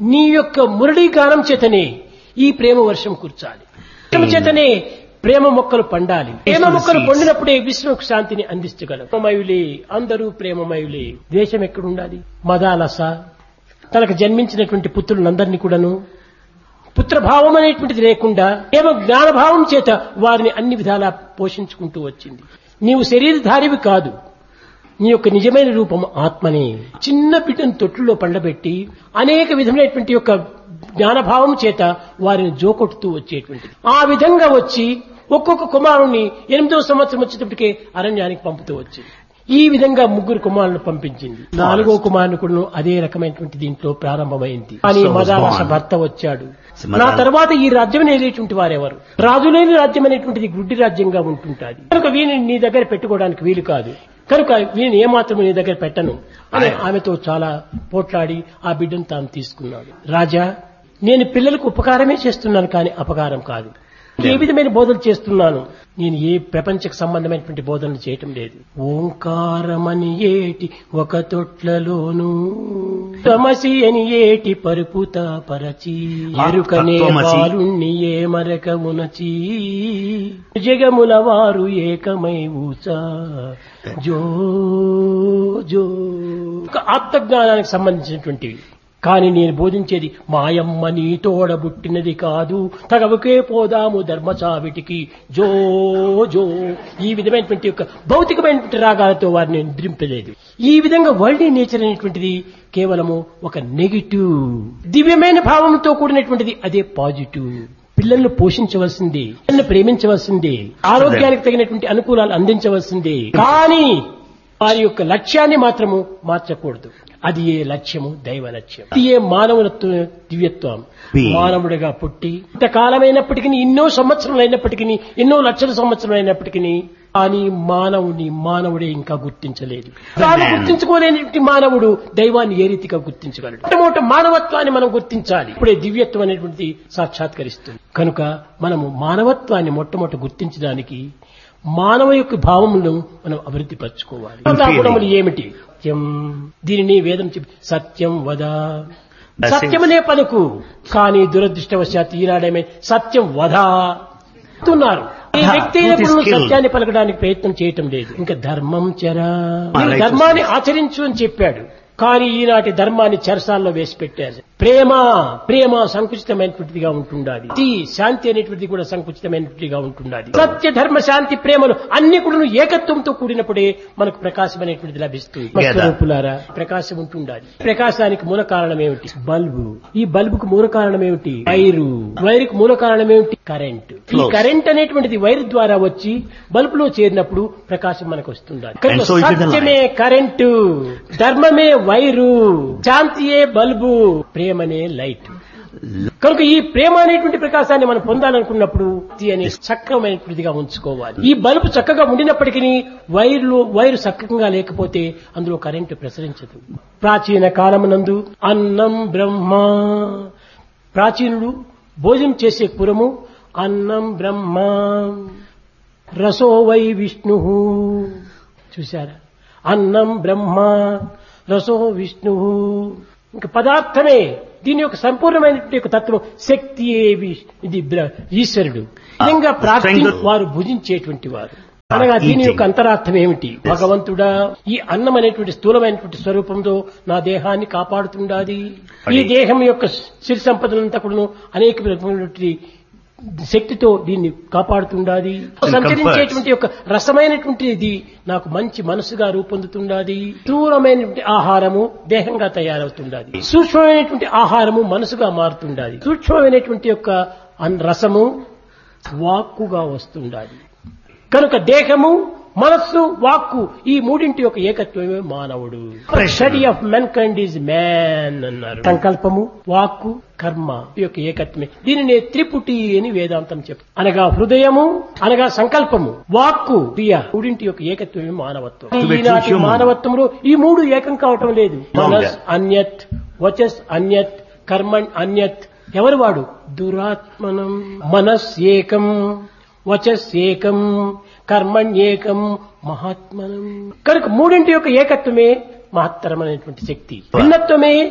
నీ యొక్క మురళీ గానం చేతనే ఈ ప్రేమ వర్షం కూర్చాలి ప్రేమ చేతనే ప్రేమ మొక్కలు పండాలి ప్రేమ మొక్కలు పండినప్పుడే విశ్వకు శాంతిని అందించగలవు ప్రేమమయులే అందరూ ప్రేమమయులే ద్వేషం ఎక్కడుండాలి మదాలస తనకు జన్మించినటువంటి పుత్రులందరినీ కూడాను పుత్రభావం అనేటువంటిది లేకుండా ప్రేమ జ్ఞానభావం చేత వారిని అన్ని విధాలా పోషించుకుంటూ వచ్చింది నీవు శరీరధారివి కాదు నీ యొక్క నిజమైన రూపం ఆత్మనే చిన్న బిడ్డను తొట్టులో పండబెట్టి అనేక విధమైనటువంటి యొక్క జ్ఞానభావం చేత వారిని జోకొట్టుతూ వచ్చేటువంటిది ఆ విధంగా వచ్చి ఒక్కొక్క కుమారుణ్ణి ఎనిమిదో సంవత్సరం వచ్చేటప్పటికే అరణ్యానికి పంపుతూ వచ్చింది ఈ విధంగా ముగ్గురు కుమారులను పంపించింది నాలుగో కుమారుని కూడా అదే రకమైనటువంటి దీంట్లో ప్రారంభమైంది కానీ So was మదాలస born. భర్త వచ్చాడు So Madala- నా తర్వాత ఈ రాజ్యం నేలేటువంటి వారెవరు రాజులేని రాజ్యం అనేటువంటిది గుడ్డి రాజ్యంగా ఉంటుంటాది కనుక వీనిని నీ దగ్గర పెట్టుకోవడానికి వీలు కాదు కనుక వీనిని ఏమాత్రం నీ దగ్గర పెట్టను అని ఆయన- ఆమెతో చాలా పోట్లాడి ఆ బిడ్డను తాను తీసుకున్నాడు రాజా నేను పిల్లలకు ఉపకారమే చేస్తున్నాను కానీ అపకారం కాదు ఏ విధమైన బోధలు చేస్తున్నాను నేను ఏ ప్రపంచకు సంబంధమైనటువంటి బోధనలు చేయటం లేదు ఓంకారమని ఏటి ఒక తొట్లలోను తమసి అని ఏటి పరుపుత పరచి ఎరుకనే తత్వమసి. వారుణ్ణి ఏ మరక ఉనచి జగముల వారు ఏకమై ఊచా జో జో ఒక ఆత్మజ్ఞానానికి సంబంధించినటువంటివి కానీ నేను బోధించేది మాయమ్మ నీ తోడబుట్టినది కాదు తగవుకే పోదాము ధర్మచావిటికి జో జో ఈ విధమైనటువంటి యొక్క భౌతికమైనటువంటి రాగాలతో వారిని నిద్రింపలేదు ఈ విధంగా వరల్డ్ నేచర్ అనేటువంటిది కేవలము ఒక నెగిటివ్ దివ్యమైన భావంతో కూడినటువంటిది అదే పాజిటివ్ పిల్లలను పోషించవలసిందే పిల్లలను ప్రేమించవలసిందే ఆరోగ్యానికి తగినటువంటి అనుకూలాలు అందించవలసిందే కానీ వారి యొక్క లక్ష్యాన్ని మాత్రము మార్చకూడదు అది ఏ లక్ష్యము దైవ లక్ష్యం అది ఏ మానవులత్వ దివ్యత్వం Being. మానవుడిగా పుట్టి ఇంతకాలమైనప్పటికీ ఎన్నో సంవత్సరాలు అయినప్పటికీ ఎన్నో లక్షల సంవత్సరాలు అయినప్పటికీ కానీ మానవుని మానవుడే ఇంకా గుర్తించలేదు తాను man. గుర్తించుకోలేని మానవుడు దైవాన్ని ఏ రీతిగా గుర్తించగలడు మొట్టమొదట మానవత్వాన్ని మనం గుర్తించాలి ఇప్పుడే దివ్యత్వం అనేటువంటిది సాక్షాత్కరిస్తుంది కనుక మనము మానవత్వాన్ని మొట్టమొదట గుర్తించడానికి మానవ యొక్క భావములను మనం అభివృద్ధి పరచుకోవాలి feeling. గుణములు ఏమిటి సత్యం దీనిని వేదం చెప్పి సత్యం వద That's it. సత్యమనే పలుకు కానీ దురదృష్టవశాత్తు ఈనాడేమే సత్యం వధ చెప్తున్నారు ఈ Ah, వ్యక్తి truth is అయినప్పుడు killed. సత్యాన్ని పలకడానికి ప్రయత్నం చేయటం లేదు ఇంకా ధర్మం చరా Ah, నీవు right. ధర్మాన్ని ఆచరించు అని చెప్పాడు కానీ ఈనాటి ధర్మాన్ని చెరసాల్లో వేసి పెట్టారు ప్రేమ ప్రేమ సంకుచితమైనటువంటిదిగా ఉంటుండాలి ఇది శాంతి అనేటువంటిది కూడా సంకుచితమైనటువంటిదిగా ఉంటుండాలి సత్య ధర్మ శాంతి ప్రేమలు అన్ని కూడా ఏకత్వంతో కూడినప్పుడే మనకు ప్రకాశం అనేటువంటిది లభిస్తుంది Together. స్వరూపులారా ప్రకాశం ఉంటుండాలి ప్రకాశానికి మూల కారణం ఏమిటి బల్బు ఈ బల్బుకు మూల కారణం ఏమిటి వైరు వైరుకు మూల కారణం ఏమిటి కరెంట్ ఈ Flows. కరెంట్ అనేటువంటిది వైర్ ద్వారా వచ్చి బల్బులో చేరినప్పుడు ప్రకాశం మనకు వస్తుండాలి కనుక And so it is the సత్యమే కరెంటు ధర్మమే వైరు శాంతియే బల్బు ప్రేమనే లైట్ కనుక ఈ ప్రేమ అనేటువంటి ప్రకాశాన్ని మనం పొందాలనుకున్నప్పుడు ఇది అనే చక్రమైనటువంటిదిగా ఉంచుకోవాలి ఈ బల్బు చక్కగా ఉండినప్పటికీ వైర్లు వైరు చక్కగా లేకపోతే అందులో కరెంటు ప్రసరించదు ప్రాచీన కాలమునందు అన్నం బ్రహ్మ ప్రాచీనులు భోజనం చేసే పురము అన్నం బ్రహ్మ రసో వై విష్ణు చూశారా అన్నం బ్రహ్మ రసో విష్ణు ఇంకా పదార్థమే దీని యొక్క సంపూర్ణమైనటువంటి యొక్క తత్వం శక్తి ఇది బ్ర- ఈశ్వరుడు నిజంగా ప్రాప్తి strength. వారు భుజించేటువంటి వారు అనగా దీని యొక్క అంతరార్థం ఏమిటి భగవంతుడా ఈ అన్నం అనేటువంటి స్థూలమైనటువంటి స్వరూపంతో నా దేహాన్ని కాపాడుతుండాది ఈ దేహం యొక్క సిరి సంపదలంతా కూడా అనేక విధమైనటువంటి శక్తితో దీన్ని కాపాడుతుండాది సంచరించేటువంటి యొక్క రసమైనటువంటి ఇది నాకు మంచి మనసుగా రూపొందుతుండాది స్థూలమైనటువంటి ఆహారము దేహంగా తయారవుతుండాది సూక్ష్మమైనటువంటి ఆహారము మనసుగా మారుతుండాది సూక్ష్మమైనటువంటి యొక్క అన్- రసము వాక్కుగా వస్తుండాలి కనుక దేహము మనస్సు వాక్కు ఈ మూడింటి యొక్క ఏకత్వమే మానవుడు study of mankind is man అన్నారు సంకల్పము వాక్కు కర్మ ఈ యొక్క ఏకత్వమే దీనిని త్రిపుటి అని వేదాంతం చెప్పు అనగా హృదయము అనగా సంకల్పము వాక్కు క్రియ మూడింటి యొక్క ఏకత్వమే మానవత్వం To be true ఈనాటి human. మానవత్వంలో ఈ మూడు ఏకం కావటం లేదు Longer. మనస్ అన్యత్ వచస్ అన్యత్ కర్మణ్ అన్యత్ ఎవరు వాడు దురాత్మనం మనస్ ఏకం వచస్ ఏకం కర్మణ్యేకం మహాత్మనం కనుక మూడింటి యొక్క ఏకత్వమే మహత్తరమైనటువంటి శక్తి భిన్నత్వమే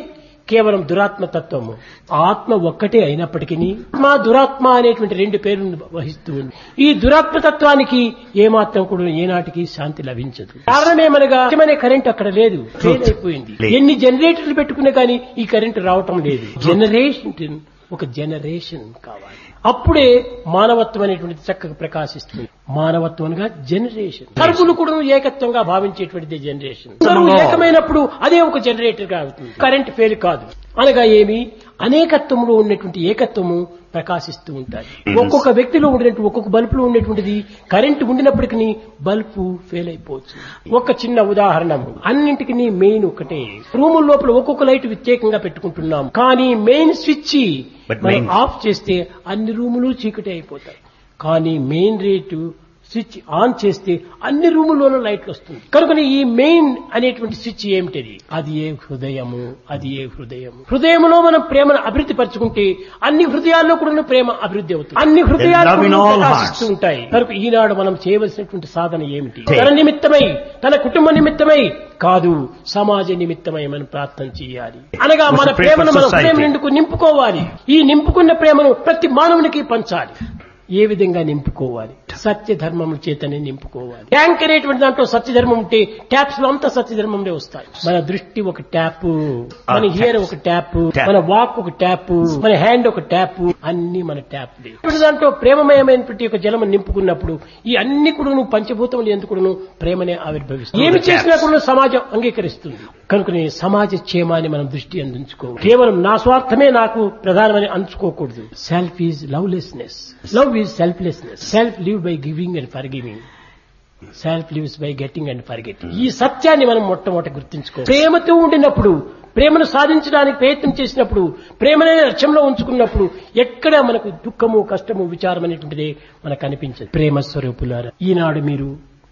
కేవలం దురాత్మ తత్వము ఆత్మ ఒక్కటే అయినప్పటికీ ఆత్మ దురాత్మ అనేటువంటి రెండు పేర్లను వహిస్తూ ఉంది ఈ దురాత్మ తత్వానికి ఏమాత్రం కూడా ఏనాటికి శాంతి లభించదు కారణమేమనగా నిజమనే కరెంట్ అక్కడ లేదు ఫెయిల్ అయిపోయింది ఎన్ని జనరేటర్లు పెట్టుకున్నా కానీ ఈ కరెంట్ రావటం లేదు జనరేషన్ ఒక జనరేషన్ కావాలి అప్పుడే మానవత్వం అనేటువంటిది చక్కగా ప్రకాశిస్తుంది మానవత్వం అనగా జనరేషన్ సరుకులు కూడా ఏకత్వంగా భావించేటువంటిది జనరేషన్ సరుకు ఏకమైనప్పుడు అదే ఒక జనరేటర్ గా అవుతుంది కరెంట్ ఫెయిల్ కాదు అనగా ఏమి అనేకత్వంలో ఉన్నటువంటి ఏకత్వము ప్రకాశిస్తూ ఉంటాయి ఒక్కొక్క వ్యక్తిలో ఉండేటువంటి ఒక్కొక్క బల్బులో ఉండేటువంటిది కరెంట్ ఉండినప్పటికీ బల్బు ఫెయిల్ అయిపోవచ్చు ఒక చిన్న ఉదాహరణ అన్నింటికి మెయిన్ ఒకటే రూమ్ లోపల ఒక్కొక్క లైట్ వ్యత్యేకంగా పెట్టుకుంటున్నాం కానీ మెయిన్ స్విచ్ But మనం main- ఆఫ్ చేస్తే అన్ని రూములు చీకటి అయిపోతాయి కానీ మెయిన్ రేటు స్విచ్ ఆన్ చేస్తే అన్ని రూముల్లోనూ లైట్లు వస్తుంది కనుక ఈ మెయిన్ అనేటువంటి స్విచ్ ఏమిటది అది ఏ హృదయము అది ఏ హృదయము హృదయంలో మనం ప్రేమను అభివృద్ధి పరచుకుంటే అన్ని హృదయాల్లో కూడా ప్రేమ అభివృద్ధి అవుతుంది అన్ని హృదయాలు love in కూడా all ప్రకాశిస్తూ hearts. ఉంటాయి కనుక ఈనాడు మనం చేయవలసినటువంటి సాధన ఏమిటి Take. తన నిమిత్తమై తన కుటుంబ నిమిత్తమై కాదు సమాజ నిమిత్తమై మనం ప్రార్థన చేయాలి అనగా We మన should pray for ప్రేమను మన society. హృదయం నిండుకు నింపుకోవాలి ఈ నింపుకున్న ప్రేమను ప్రతి మానవునికి పంచాలి ఏ విధంగా నింపుకోవాలి సత్య ధర్మముల చేతనే నింపుకోవాలి ట్యాంక్ అనేటువంటి దాంట్లో సత్య ధర్మం ఉంటే ట్యాప్స్ లో అంతా సత్య ధర్మంలో వస్తాయి మన దృష్టి ఒక ట్యాప్ మన Ah, హియర్ taps. ఒక ట్యాప్ Tap. మన వాక్ ఒక ట్యాప్ మన హ్యాండ్ ఒక ట్యాప్ అన్ని మన ట్యాప్ దాంట్లో ప్రేమమయమైనటువంటి ఒక జలము నింపుకున్నప్పుడు ఈ అన్ని కూడా నువ్వు పంచభూతములు ఎందుకు ప్రేమనే ఆవిర్భవిస్తుంది ఏమి the చేసినా taps. కూడా సమాజం అంగీకరిస్తుంది కనుకనే సమాజ క్షేమాన్ని మనం దృష్టి అందించుకోవాలి కేవలం నా స్వార్థమే నాకు ప్రధానమని అంచుకోకూడదు self is lovelessness love is selflessness self live by giving and for giving self lives by getting and for getting ఈ సత్యాన్ని మనం మొట్టమొదటి గుర్తించుకో ప్రేమతో ఉండినప్పుడు ప్రేమను సాధించడానికి ప్రయత్నం చేసినప్పుడు ప్రేమనే లక్ష్యంలో ఉంచుకున్నప్పుడు ఎక్కడ మనకు దుఃఖము కష్టము విచారం అనేటువంటిది మనకు అనిపించదు ప్రేమ స్వరూపులారా ఈనాడు మీరు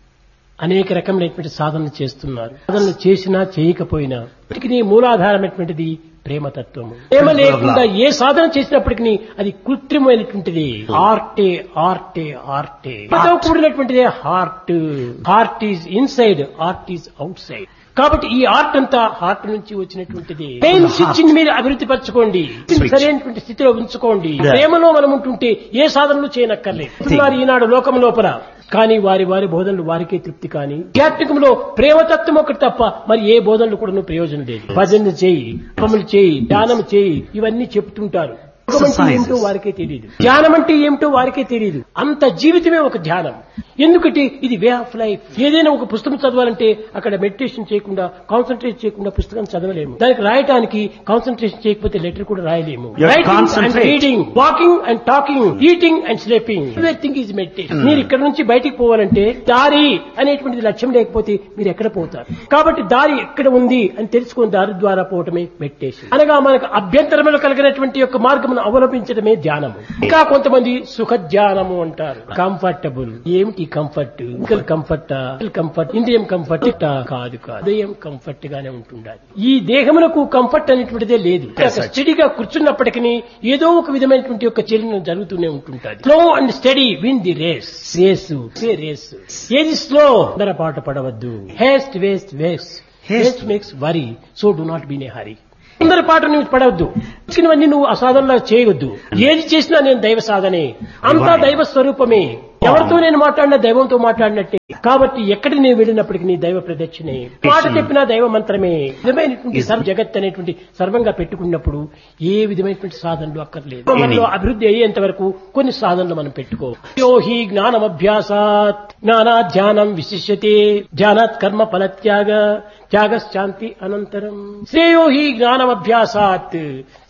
అనేక రకమైనటువంటి సాధనలు చేస్తున్నారు సాధనలు చేసినా చేయకపోయినా వీటికి మూలాధారమైనటువంటిది ప్రేమతత్వము ప్రేమ లేకుండా ఏ సాధన చేసినప్పటికీ అది కృత్రిమైనటువంటిది ఆర్టే ఆర్టే ఆర్టే ప్రేమతో కూడినటువంటిదే heart heart is inside art is outside కాబట్టి ఈ ఆర్ట్ అంతా హార్ట్ నుంచి వచ్చినటువంటిది మెయిన్ స్విచ్ ని మీరు అభివృద్ధి పరచుకోండి Switch. సరైనటువంటి స్థితిలో ఉంచుకోండి Yeah. ప్రేమలో మనం ఉంటుంటే ఏ సాధనలు చేయనక్కర్లేదు ఉన్నారు ఈనాడు లోకం లోపల కానీ వారి వారి బోధనలు వారికే తృప్తి కానీ ఆధ్యాత్మికంలో ప్రేమతత్వం ఒకటి తప్ప మరి ఏ బోధనలు కూడా ప్రయోజనం లేదు భజన చేయి పములు చేయి ధ్యానం చేయి ఇవన్నీ చెప్తుంటారు యోగం అంటే Exercises. ఏమిటో వారికే తెలియదు ధ్యానం అంటే ఏమిటో వారికే తెలియదు అంత జీవితమే ఒక ధ్యానం ఎందుకంటే ఇది వే ఆఫ్ లైఫ్ ఏదైనా ఒక పుస్తకం చదవాలంటే అక్కడ మెడిటేషన్ చేయకుండా కాన్సన్ట్రేట్ చేయకుండా పుస్తకం చదవలేము దానికి రాయటానికి కాన్సన్ట్రేషన్ చేయకపోతే లెటర్ కూడా రాయలేము You have to writing and concentrate. Reading walking and talking eating and sleeping everything is meditation మీరు ఇక్కడ నుంచి బయటికి పోవాలంటే దారి అనేటువంటిది లక్ష్యం లేకపోతే మీరు ఎక్కడ పోతారు కాబట్టి దారి ఎక్కడ ఉంది అని తెలుసుకుని దారి ద్వారా పోవటమే మెడిటేషన్ అనగా మనకు అభ్యంతరములు కలిగినటువంటి యొక్క మార్గమును అవలంబించడమే ధ్యానము ఇంకా కొంతమంది సుఖ ధ్యానము అంటారు కంఫర్టబుల్ ఏమిటి కంఫర్ట్ ఫిజికల్ కంఫర్ట్ కంఫర్ట్ ఇంద్రియం కంఫర్ట్ కాదు కాదు హృదయం కంఫర్ట్ గానే ఉంటుండాలి ఈ దేహమునకు కంఫర్ట్ అనేటువంటిదే లేదు Yes, sir. స్టడీగా కూర్చున్నప్పటికీ ఏదో ఒక విధమైనటువంటి యొక్క చలనం జరుగుతూనే ఉంటుంటుంది slow and steady win the race race race ఏది స్లో పాట పడవద్దు haste waste waste haste makes worry so do not be in a hurry అందరి పాట నువ్వు పడవద్దు ఇచ్చినవన్నీ నువ్వు అసాధనలా చేయవద్దు ఏది చేసినా నేను దైవ సాధనే అంతా దైవ స్వరూపమే ఎవరితో నేను మాట్లాడినా దైవంతో మాట్లాడినట్టే కాబట్టి ఎక్కడి నేను వెళ్ళినప్పటికీ నీ దైవ ప్రదక్షిణే మాట చెప్పినా దైవ మంత్రమే విధమైనటువంటి సర్వ జగత్ అనేటువంటి సర్వంగా పెట్టుకున్నప్పుడు ఏ విధమైనటువంటి సాధనలు అక్కర్లేదు మనలో అభివృద్ధి అయ్యేంత వరకు కొన్ని సాధనలు మనం పెట్టుకో యో హి జ్ఞానం అభ్యాసాత్ జ్ఞానా ధ్యానం విశిష్యతే ధ్యానాత్ కర్మ ఫలత్యాగ త్యాగశాంతి అనంతరం శ్రేయో హి జ్ఞానం అభ్యాసాత్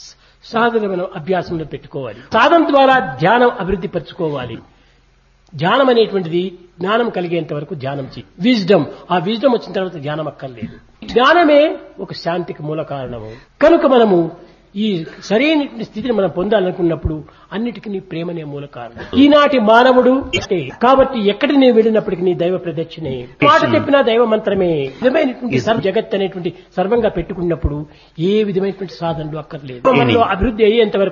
సాధన మనం అభ్యాసంలో పెట్టుకోవాలి సాధన ద్వారా ధ్యానం అభివృద్ధి పరచుకోవాలి ధ్యానం అనేటువంటిది జ్ఞానం కలిగేంత వరకు ధ్యానం చేయి విజ్డమ్ ఆ విజ్డమ్ వచ్చిన తర్వాత ధ్యానం అక్కర్లేదు జ్ఞానమే ఒక శాంతికి మూల కారణము కనుక మనము ఈ సరైనటువంటి స్థితిని మనం పొందాలనుకున్నప్పుడు అన్నిటికీ ప్రేమనే మూల కారణం ఈనాటి మానవుడు అంటే కాబట్టి ఎక్కడి నేను వెళ్ళినప్పటికీ నీ దైవ ప్రదక్షిణే మాట చెప్పినా దైవ మంత్రమే విధమైనటువంటి సర్వ జగత్ అనేటువంటి సర్వంగా పెట్టుకున్నప్పుడు ఏ విధమైనటువంటి సాధనలు అక్కర్లేదు మనలో అభివృద్ధి అయ్యేంత వరకు